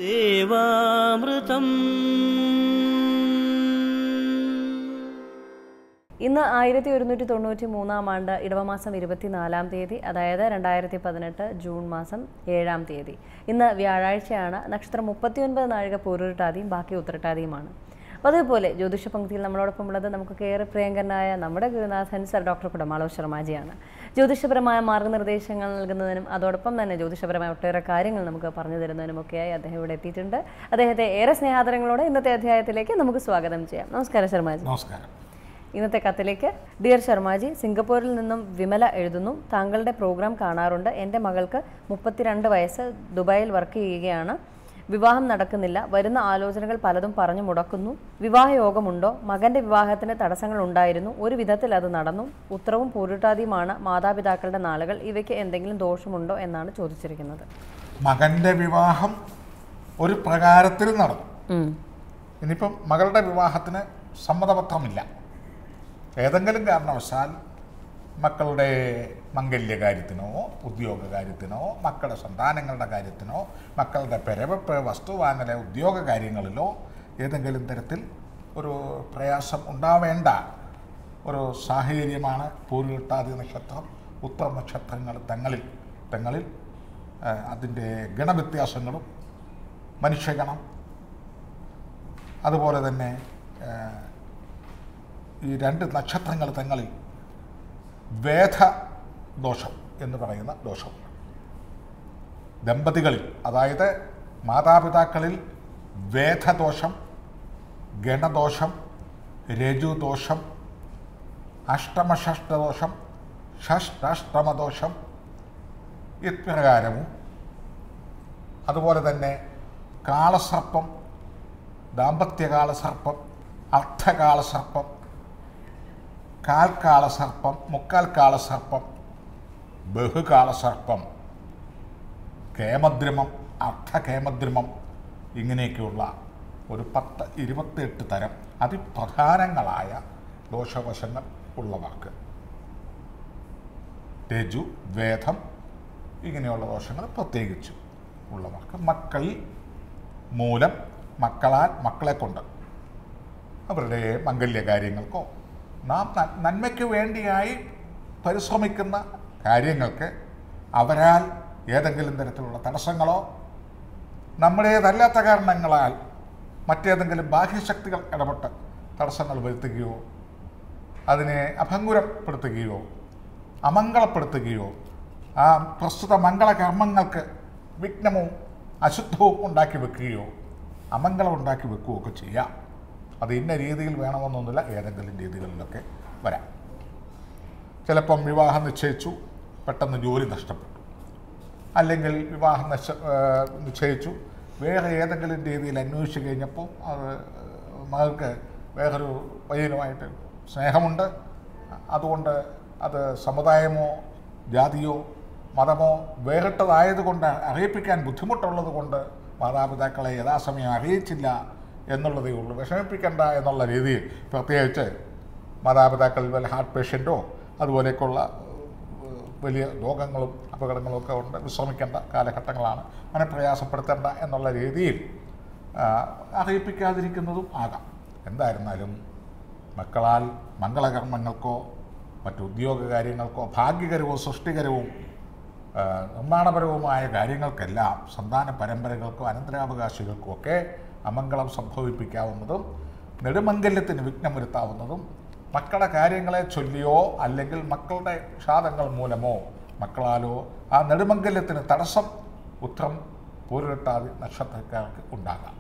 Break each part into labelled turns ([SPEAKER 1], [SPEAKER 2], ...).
[SPEAKER 1] ദേവാമൃതം
[SPEAKER 2] ഇന്ന് ആയിരത്തി ഒരുന്നൂറ്റി തൊണ്ണൂറ്റി മൂന്നാം ആണ്ട് ഇടവമാസം ഇരുപത്തിനാലാം തീയതി അതായത് രണ്ടായിരത്തി പതിനെട്ട് ജൂൺ മാസം ഏഴാം തീയതി ഇന്ന് വ്യാഴാഴ്ചയാണ് നക്ഷത്രം മുപ്പത്തിയൊൻപത് നാഴിക പൂരുരുട്ടാതിയും ബാക്കി ഉത്തരട്ടാതിയുമാണ് അപ്പോൾ അതേപോലെ ജ്യോതിഷ പങ്ക്തിയിൽ നമ്മളോടൊപ്പം ഉള്ളത് നമുക്ക് ഏറെ പ്രിയങ്കരനായ നമ്മുടെ ഗുരുനാഥൻ സർ ഡോക്ടർ കുടമാളോ ശർമാജിയാണ് ജ്യോതിഷപരമായ മാർഗ്ഗനിർദ്ദേശങ്ങൾ നൽകുന്നതിനും അതോടൊപ്പം തന്നെ ജ്യോതിഷപരമായ ഒട്ടേറെ കാര്യങ്ങൾ നമുക്ക് പറഞ്ഞു തരുന്നതിനുമൊക്കെയായി അദ്ദേഹം ഇവിടെ എത്തിയിട്ടുണ്ട് അദ്ദേഹത്തെ ഏറെ സ്നേഹാദരങ്ങളോടെ ഇന്നത്തെ അധ്യായത്തിലേക്ക് നമുക്ക് സ്വാഗതം ചെയ്യാം നമസ്കാരം ശർമാജി
[SPEAKER 3] നമസ്കാരം
[SPEAKER 2] ഇന്നത്തെ കത്തിലേക്ക് ഡിയർ ശർമാജി സിംഗപ്പൂരിൽ നിന്നും വിമല എഴുതുന്നു താങ്കളുടെ പ്രോഗ്രാം കാണാറുണ്ട് എൻ്റെ മകൾക്ക് മുപ്പത്തിരണ്ട് വയസ്സ് ദുബായിൽ വർക്ക് ചെയ്യുകയാണ് വിവാഹം നടക്കുന്നില്ല വരുന്ന ആലോചനകൾ പലതും പറഞ്ഞു മുടക്കുന്നു വിവാഹ യോഗമുണ്ടോ മകന്റെ വിവാഹത്തിന് തടസ്സങ്ങൾ ഉണ്ടായിരുന്നു ഒരു വിധത്തിൽ അത് നടന്നു ഉത്തരവും പൂരുട്ടാതിയുമാണ് മാതാപിതാക്കളുടെ നാളുകൾ ഇവയ്ക്ക് എന്തെങ്കിലും ദോഷമുണ്ടോ എന്നാണ് ചോദിച്ചിരിക്കുന്നത്
[SPEAKER 3] മകന്റെ വിവാഹം ഒരു പ്രകാരത്തിൽ നടന്നു ഇനിയിപ്പം മകളുടെ വിവാഹത്തിന് സമ്മതപത്രമില്ല ഏതെങ്കിലും കാരണവശാൽ മക്കളുടെ മംഗല്യ കാര്യത്തിനോ ഉദ്യോഗ കാര്യത്തിനോ മക്കളുടെ സന്താനങ്ങളുടെ കാര്യത്തിനോ മക്കളുടെ പെരവെപ്പ് വസ്തുവാങ്ങല ഉദ്യോഗ കാര്യങ്ങളിലോ ഏതെങ്കിലും തരത്തിൽ ഒരു പ്രയാസം ഉണ്ടാവേണ്ട ഒരു സാഹചര്യമാണ് പൂരുട്ടാതി നക്ഷത്രം ഉത്തര നക്ഷത്രങ്ങൾ തങ്ങളിൽ തങ്ങളിൽ അതിൻ്റെ ഗണവ്യത്യാസങ്ങളും മനുഷ്യഗണം അതുപോലെ തന്നെ ആ, ഈ രണ്ട് നക്ഷത്രങ്ങൾ തങ്ങളിൽ വേദ ദോഷം എന്ന് പറയുന്ന ദോഷം ദമ്പതികളിൽ അതായത് മാതാപിതാക്കളിൽ വേദദോഷം ഗണദോഷം രജുദോഷം അഷ്ടമഷഷ്ടദോഷം ഷഷ്ടാഷ്ടമദോഷം ഇപ്രകാരവും അതുപോലെ തന്നെ കാളസർപ്പം ദാമ്പത്യകാലസർപ്പം അർത്ഥകാലസർപ്പം കാൽക്കാലസർപ്പം മുക്കാൽക്കാലസർപ്പം ബഹുകാലസർപ്പം കേമദ്രിമം അർത്ഥകേമദ്രിമം ഇങ്ങനെയൊക്കെയുള്ള ഒരു പത്ത് ഇരുപത്തിയെട്ട് തരം അതിപ്രധാനങ്ങളായ ദോഷവശങ്ങൾ ഉള്ളവർക്ക് രജു വേദം ഇങ്ങനെയുള്ള ദോഷങ്ങൾ പ്രത്യേകിച്ചും ഉള്ളവർക്ക് മക്കളിൽ മൂലം മക്കളാൽ മക്കളെ കൊണ്ട് അവരുടെ മംഗല്യ കാര്യങ്ങൾക്കോ നാം ന- നന്മയ്ക്ക് വേണ്ടിയായി പരിശ്രമിക്കുന്ന കാര്യങ്ങൾക്ക് അവരാൽ ഏതെങ്കിലും തരത്തിലുള്ള തടസ്സങ്ങളോ നമ്മുടേതല്ലാത്ത കാരണങ്ങളാൽ മറ്റേതെങ്കിലും ബാഹ്യശക്തികൾ ഇടപെട്ട് തടസ്സങ്ങൾ വരുത്തുകയോ അതിനെ അഭംഗുരപ്പെടുത്തുകയോ അമംഗളപ്പെടുത്തുകയോ ആ പ്രസ്തുത മംഗളകർമ്മങ്ങൾക്ക് വിഘ്നവും അശുദ്ധവും ഉണ്ടാക്കി വെക്കുകയോ അമംഗളം ഉണ്ടാക്കി വെക്കുകയോ ഒക്കെ ചെയ്യാം അത് ഇന്ന രീതിയിൽ വേണമെന്നൊന്നുമില്ല ഏതെങ്കിലും രീതികളിലൊക്കെ വരാം ചിലപ്പം വിവാഹം നിശ്ചയിച്ചു പെട്ടെന്ന് ജോലി നഷ്ടപ്പെട്ടു അല്ലെങ്കിൽ വിവാഹം നിശ്ച ഏഹ് നിശ്ചയിച്ചു വേറെ ഏതെങ്കിലും രീതിയിൽ അന്വേഷിച്ച് കഴിഞ്ഞപ്പോൾ അത് മകൾക്ക് വേറൊരു പയ്യനുമായിട്ട് സ്നേഹമുണ്ട് അതുകൊണ്ട് അത് സമുദായമോ ജാതിയോ മതമോ വേറിട്ടതായതുകൊണ്ട് അറിയിപ്പിക്കാൻ ബുദ്ധിമുട്ടുള്ളത് കൊണ്ട് മാതാപിതാക്കളെ യഥാസമയം അറിയിച്ചില്ല എന്നുള്ളതേ ഉള്ളൂ വിഷമിപ്പിക്കണ്ട എന്നുള്ള രീതിയിൽ പ്രത്യേകിച്ച് മാതാപിതാക്കൾ വല്ല ഹാർട്ട് പേഷ്യൻറ്റോ അതുപോലെയൊക്കെയുള്ള ഏഹ്, വലിയ രോഗങ്ങളും അപകടങ്ങളും ഒക്കെ ഉണ്ട് വിശ്രമിക്കേണ്ട കാലഘട്ടങ്ങളാണ് അങ്ങനെ പ്രയാസപ്പെടുത്തേണ്ട എന്നുള്ള രീതിയിൽ ആ, അറിയിപ്പിക്കാതിരിക്കുന്നതും ആകാം എന്തായിരുന്നാലും മക്കളാൽ മംഗളകർമ്മങ്ങൾക്കോ മറ്റു ഉദ്യോഗ കാര്യങ്ങൾക്കോ ഭാഗ്യകരവും സൃഷ്ടികരവും ആ, നിർമ്മാണപരവുമായ കാര്യങ്ങൾക്കെല്ലാം സന്താന പരമ്പരകൾക്കോ അനന്തരാവകാശികൾക്കും ഒക്കെ അമംഗളം സംഭവിപ്പിക്കാവുന്നതും നെടുമംഗല്യത്തിന് വിഘ്നം വരുത്താവുന്നതും മക്കളുടെ കാര്യങ്ങളെ ചൊല്ലിയോ അല്ലെങ്കിൽ മക്കളുടെ ക്ഷാതങ്ങൾ മൂലമോ മക്കളാലോ ആ നെടുമംഗല്യത്തിന് തടസ്സം ഉത്രം പൂരിട്ടാതി നക്ഷത്രക്കാർക്ക് ഉണ്ടാകാം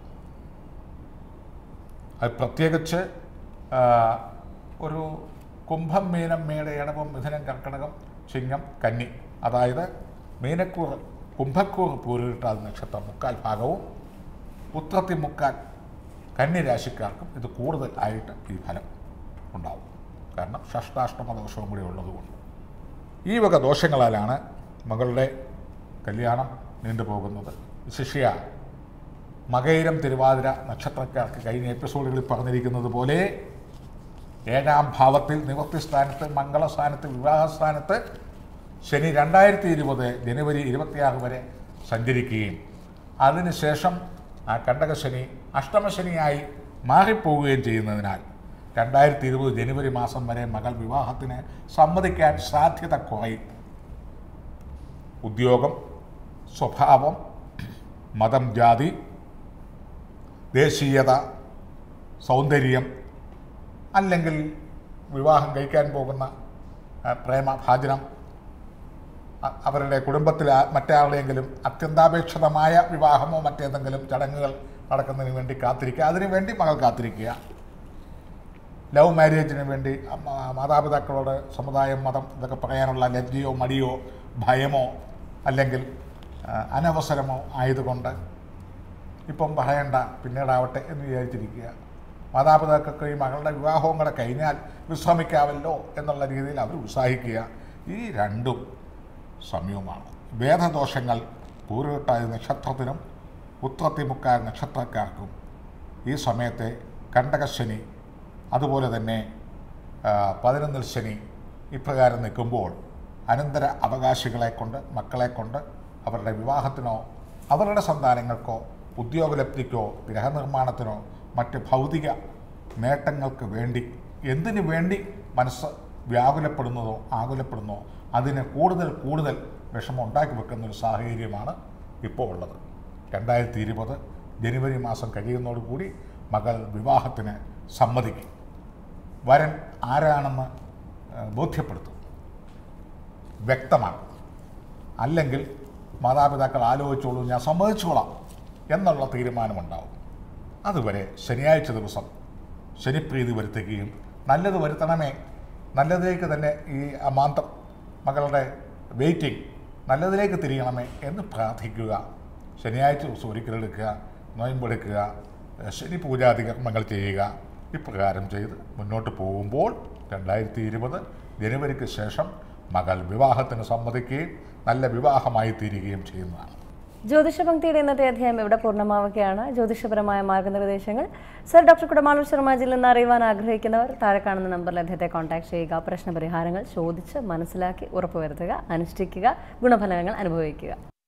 [SPEAKER 3] അത് പ്രത്യേകിച്ച് ആ, ഒരു കുംഭം മീനം മേട ഇടവം മിഥുനം കർക്കടകം ചിങ്ങം കന്നി അതായത് മീനക്കൂർ കുംഭക്കൂർ പൂരിട്ടാതി നക്ഷത്രം മുക്കാൽ ഭാഗവും ഉത്രത്തി മുക്കാൽ കന്നി രാശിക്കാർക്കും ഇത് കൂടുതൽ ആയിട്ട് ഈ ഫലം ഉണ്ടാവും കാരണം ഷഷ്ടാഷ്ടമ ദോഷവും കൂടി ഉള്ളതുകൊണ്ട് ഈ വക ദോഷങ്ങളാലാണ് മകളുടെ കല്യാണം നീണ്ടുപോകുന്നത് ശിഷ്യ മകയിരം തിരുവാതിര നക്ഷത്രക്കാർക്ക് കഴിഞ്ഞ എപ്പിസോഡുകളിൽ പറഞ്ഞിരിക്കുന്നത് പോലെ ഏഴാം ഭാവത്തിൽ നിവൃത്തിസ്ഥാനത്ത് മംഗളസ്ഥാനത്ത് വിവാഹസ്ഥാനത്ത് ശനി രണ്ടായിരത്തി ഇരുപത് ജനുവരി ഇരുപത്തിയാറ് വരെ സഞ്ചരിക്കുകയും അതിനുശേഷം ആ കണ്ടകശനി അഷ്ടമശനിയായി മാറിപ്പോവുകയും ചെയ്യുന്നതിനാൽ രണ്ടായിരത്തി ഇരുപത് ജനുവരി മാസം വരെ മകൾ വിവാഹത്തിന് സമ്മതിക്കാൻ സാധ്യത കുറയും ഉദ്യോഗം സ്വഭാവം മതം ജാതി ദേശീയത സൗന്ദര്യം അല്ലെങ്കിൽ വിവാഹം കഴിക്കാൻ പോകുന്ന ആ, പ്രേമ ഭാജനം അ- അവരുടെ കുടുംബത്തിൽ ആ- മറ്റാരുടെയെങ്കിലും അത്യന്താപേക്ഷിതമായ വിവാഹമോ മറ്റേതെങ്കിലും ചടങ്ങുകൾ നടക്കുന്നതിന് വേണ്ടി കാത്തിരിക്കുക അതിനു വേണ്ടി മകൾ കാത്തിരിക്കുക ലവ് മാരേജിന് വേണ്ടി അമ്മ- മാതാപിതാക്കളോട് സമുദായം മതം ഇതൊക്കെ പറയാനുള്ള ലജ്ജയോ മടിയോ ഭയമോ അല്ലെങ്കിൽ ആ, അനവസരമോ ആയതുകൊണ്ട് ഇപ്പം പറയണ്ട പിന്നീടാവട്ടെ എന്ന് വിചാരിച്ചിരിക്കുക മാതാപിതാക്കൾക്ക് ഈ മകളുടെ വിവാഹവും കൂടെ കഴിഞ്ഞാൽ വിശ്രമിക്കാമല്ലോ എന്നുള്ള രീതിയിൽ അവർ ഉത്സാഹിക്കുക ഈ രണ്ടും സമയവുമാണ് വേദദോഷങ്ങൾ പൂരുട്ടായ നക്ഷത്രത്തിനും ഉത്രത്തിമുക്കാൽ നക്ഷത്രക്കാർക്കും ഈ സമയത്തെ കണ്ടകശനി അതുപോലെ തന്നെ ആ, പതിനൊന്നിൽ ശനി ഇപ്രകാരം നിൽക്കുമ്പോൾ അനന്തര അവകാശികളെ കൊണ്ട് മക്കളെ കൊണ്ട് അവരുടെ വിവാഹത്തിനോ അവരുടെ സന്താനങ്ങൾക്കോ ഉദ്യോഗലബ്ധിക്കോ ഗൃഹനിർമ്മാണത്തിനോ മറ്റ് ഭൗതിക നേട്ടങ്ങൾക്ക് വേണ്ടി എന്തിനു വേണ്ടി മനസ്സ് വ്യാകുലപ്പെടുന്നതോ ആകുലപ്പെടുന്നതോ അതിന് കൂടുതൽ കൂടുതൽ വിഷമം ഉണ്ടാക്കി വെക്കുന്ന ഒരു സാഹചര്യമാണ് ഇപ്പോൾ ഉള്ളത് രണ്ടായിരത്തി ഇരുപത് ജനുവരി മാസം കഴിയുന്നതോടുകൂടി മകൾ വിവാഹത്തിന് സമ്മതിക്കും വരൻ ആരാണെന്ന് ഏഹ്, ബോധ്യപ്പെടുത്തും വ്യക്തമാണ് അല്ലെങ്കിൽ മാതാപിതാക്കൾ ആലോചിച്ചോളൂ ഞാൻ സമ്മതിച്ചോളാം എന്നുള്ള തീരുമാനമുണ്ടാവും അതുവരെ ശനിയാഴ്ച ദിവസം ശനിപ്രീതി വരുത്തുകയും നല്ലത് വരുത്തണമേ നല്ലതിലേക്ക് തന്നെ ഈ അമാന്തം മകളുടെ വെയിറ്റിംഗ് നല്ലതിലേക്ക് തിരിയണമേ എന്ന് പ്രാർത്ഥിക്കുക ശനിയാഴ്ച ദിവസം ഒരിക്കലെടുക്കുക നോയമ്പെടുക്കുക ഏഹ് ശനി പൂജാതി കർമ്മങ്ങൾ ചെയ്യുക ഇപ്രകാരം ചെയ്ത് മുന്നോട്ട് പോകുമ്പോൾ രണ്ടായിരത്തി ഇരുപത് ജനുവരിക്ക് ശേഷം മകൾ വിവാഹത്തിന് സമ്മതിക്കുകയും നല്ല വിവാഹമായി തീരുകയും ചെയ്യുന്നതാണ്
[SPEAKER 2] ജ്യോതിഷ പങ്ക്തിയുടെ ഇന്നത്തെ അധ്യായം ഇവിടെ പൂർണ്ണമാവുകയാണ് ജ്യോതിഷപരമായ മാർഗനിർദ്ദേശങ്ങൾ സർ ഡോക്ടർ കുടമാളൂർ ശർമാജിൽ നിന്ന് അറിയുവാൻ ആഗ്രഹിക്കുന്നവർ താഴെ കാണുന്ന നമ്പറിൽ അദ്ദേഹത്തെ കോൺടാക്ട് ചെയ്യുക പ്രശ്നപരിഹാരങ്ങൾ ചോദിച്ച് മനസ്സിലാക്കി ഉറപ്പുവരുത്തുക അനുഷ്ഠിക്കുക ഗുണഫലങ്ങൾ അനുഭവിക്കുക